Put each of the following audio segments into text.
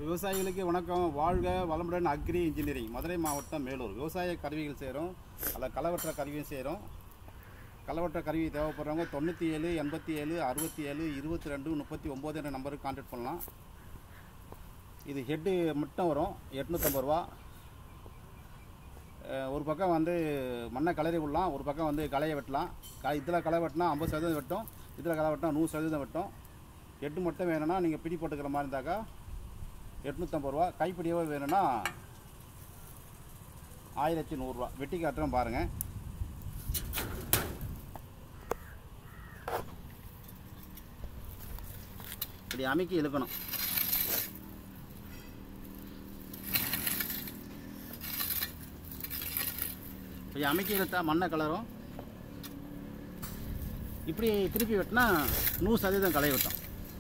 விவசாயிகளுக்கு வணக்கம் வாழ்க வளமுடன் அக்ரி இன்ஜினியரிங் மதுரை மாவட்டம் மேலூர் விவசாய கருவிகள் செய்கிறோம் அதில் களவற்ற கருவியும் செய்கிறோம் களவற்ற கருவி தேவைப்படுறவங்க தொண்ணூற்றி ஏழு எண்பத்தி ஏழு அறுபத்தி ஏழு இருபத்தி ரெண்டு முப்பத்தி ஒம்பது என்ற நம்பருக்கு கான்டாக்ட் பண்ணலாம் இது ஹெட்டு மட்டும் வரும் எட்நூற்றம்பது ரூபா அஹ் ஒரு பக்கம் வந்து மண்ணை கலரி விடலாம் ஒரு பக்கம் வந்து களையை வெட்டலாம் க இதில் களை வெட்டினா ஐம்பது சதவீதம் வெட்டும் இதில் களை வெட்டினா நூறு சதவீதம் வெட்டும் எட்டு மட்டும் வேணும்னா நீங்கள் பிடி போட்டுக்கிற மாதிரி இருந்தாக்கா எட்நூற்றம்பது ரூபா கைப்பிடியவே வேணும்னா ஆயிரத்தி நூறுரூவா வெட்டி காட்டுறேன் பாருங்கள் இப்படி அமைக்கி இழுக்கணும் இப்படி அமைக்கி இழுத்தா மண்ணை கலரும் இப்படி திருப்பி வெட்டினா நூறு சதவீதம் களை வெட்டும்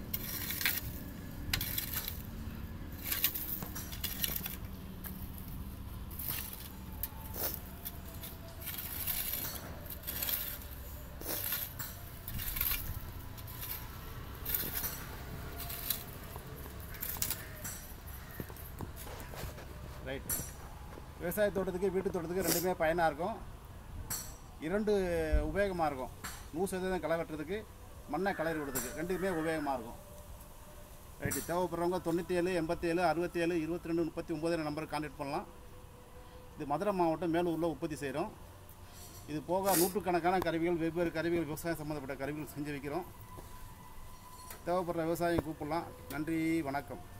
ரைட் விவசாய தோட்டத்துக்கு வீட்டு தோட்டத்துக்கு ரெண்டுமே பயனாக இருக்கும் இரண்டு உபயோகமாக இருக்கும் நூறு சதவீதம் களை வெட்டுறதுக்கு மண்ணை கலரி விடுறதுக்கு ரெண்டுமே உபயோகமாக இருக்கும் ரைட்டு தேவைப்படுறவங்க தொண்ணூற்றி ஏழு எண்பத்தி ஏழு அறுபத்தி ஏழு இருபத்தி ரெண்டு முப்பத்தி ஒம்பது நம்பருக்கு கான்டாக்ட் பண்ணலாம் இது மதுரை மாவட்டம் மேலூரில் உற்பத்தி செய்கிறோம் இது போக நூற்றுக்கணக்கான கருவிகள் வெவ்வேறு கருவிகள் விவசாயம் சம்மந்தப்பட்ட கருவிகள் செஞ்சு வைக்கிறோம் தேவைப்படுற விவசாயம் கூப்பிடலாம் நன்றி வணக்கம்